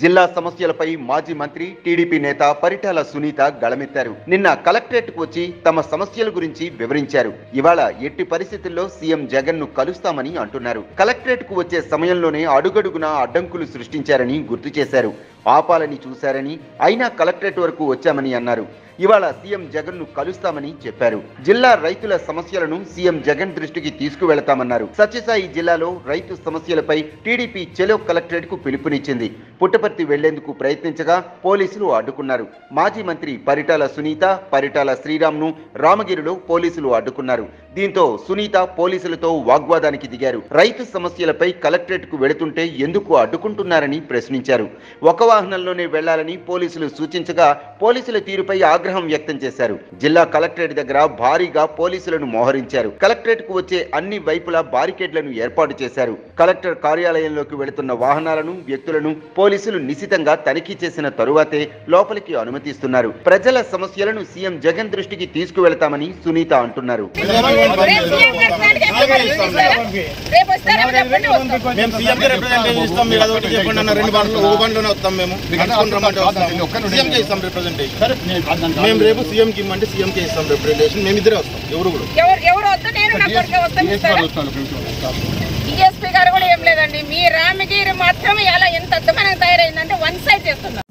జిల్లా సమస్యలపై మాజీ మంత్రి టీడీపీ నేత పరిటాల సునీత గళమెత్తారు నిన్న కలెక్టరేట్ కు వచ్చి తమ సమస్యల గురించి వివరించారు ఇవాళ ఎట్టి పరిస్థితుల్లో సీఎం జగన్ ను కలుస్తామని అంటున్నారు కలెక్టరేట్ కు వచ్చే సమయంలోనే అడుగడుగునా అడ్డంకులు సృష్టించారని గుర్తు చేశారు ఆపాలని చూశారని అయినా కలెక్టరేట్ వరకు వచ్చామని అన్నారు ఇవాళ సీఎం జగన్ ను కలుస్తామని చెప్పారు జిల్లా రైతుల సమస్యలను సీఎం జగన్ దృష్టికి తీసుకువెళతామన్నారు సత్యసాయి జిల్లాలో రైతు సమస్యలపై టీడీపీ చెలో కలెక్టరేట్ కు పిలుపునిచ్చింది పుట్టపర్తి వెళ్లేందుకు ప్రయత్నించగా పోలీసులు అడ్డుకున్నారు మాజీ మంత్రి పరిటాల సునీత పరిటాల శ్రీరామ్ను రామగిరిలో పోలీసులు అడ్డుకున్నారు దీంతో సునీత పోలీసులతో వాగ్వాదానికి దిగారు రైతు సమస్యలపై కలెక్టరేట్ కు వెళుతుంటే ఎందుకు అడ్డుకుంటున్నారని ప్రశ్నించారు ఒక వాహనంలోనే వెళ్లాలని పోలీసులు సూచించగా పోలీసుల తీరుపై ఆగ్రహం వ్యక్తం చేశారు జిల్లా కలెక్టరేట్ దగ్గర భారీగా పోలీసులను మోహరించారు కలెక్టరేట్ కు వచ్చే అన్ని వైపులా బారికేడ్లను ఏర్పాటు చేశారు కలెక్టర్ కార్యాలయంలోకి వెళుతున్న వాహనాలను వ్యక్తులను పోలీసులు నిశితంగా తనిఖీ చేసిన తరువాతే లోపలికి అనుమతిస్తున్నారు ప్రజల సమస్యలను సీఎం జగన్ దృష్టికి తీసుకువెళతామని సునీత అంటున్నారు రేపు సీఎం గారి ఫ్రెండ్కి ఎప్పుడు పంపిస్తారా? రేపు వస్తారా చెప్పండి వస్తాం మేము సీఎం కి రిప్రజెంటేషన్ ఇస్తాం మీరు అదొకటి చెప్పండి అన్న రెండు బండ్లు ఒక బండ్లోనే వస్తాం మేము నడుచుకుని రమ్మంటే వస్తాం సీఎం కి ఇస్తాం రిప్రజెంటేషన్ మేము రేపు సీఎం కి ఇమ్మంటే సీఎం కి ఇస్తాం రిప్రజెంటేషన్ మేము ఇద్దరే వస్తాం ఎవరు కూడా ఎవరు ఎవరు వద్దు నేను నా కొడుకు వస్తాను డిఎస్పీ గారు కూడా ఏం లేదండి మీ రామగిరి మాత్రం ఇలా ఎంత అద్భుతంగా తయారైందంటే వన్ సైడ్ చేస్తున్నారు